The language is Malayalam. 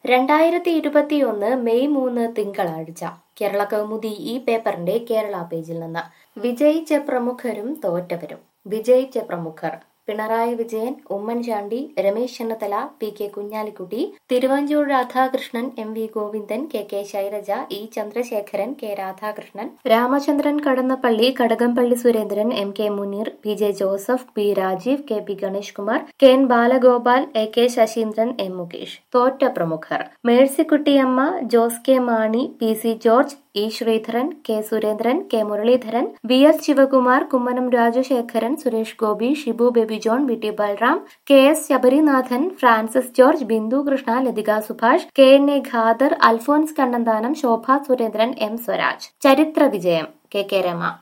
രണ്ടായിരത്തി ഇരുപത്തിയൊന്ന് മെയ് മൂന്ന് തിങ്കളാഴ്ച കേരള കൗമുദി ഈ പേപ്പറിന്റെ കേരള പേജിൽ നിന്ന് വിജയിച്ച പ്രമുഖരും തോറ്റവരും വിജയിച്ച പ്രമുഖർ Pinarayi Vijayan Oommen Chandy Ramesh Chennithala P K Kunhalikutty Thiruvanchoor Radhakrishnan M V Govindan K K Shailaja E Chandrasekharan K Radhakrishnan Ramachandran Kadannappally Kadakampally Surendran M K Muneer P J Joseph P Rajeev K P Ganesh Kumar K N Balagopal A K Saseendran M Mukesh തോറ്റ പ്രമുഖർ Mercykutty Amma Jose K Mani P C George E Sreedharan K Surendran K Muraleedharan V S Sivakumar Kummanam Rajasekharan Suresh Gopi Shibu Baby John V T Balram K S Sabarinathan Francis George Bindu Krishna Lathika Subhash K N A Khader Alphons Kannanthanam Shobha Surendran M Swaraj ചരിത്ര വിജയം കെ കെ രമ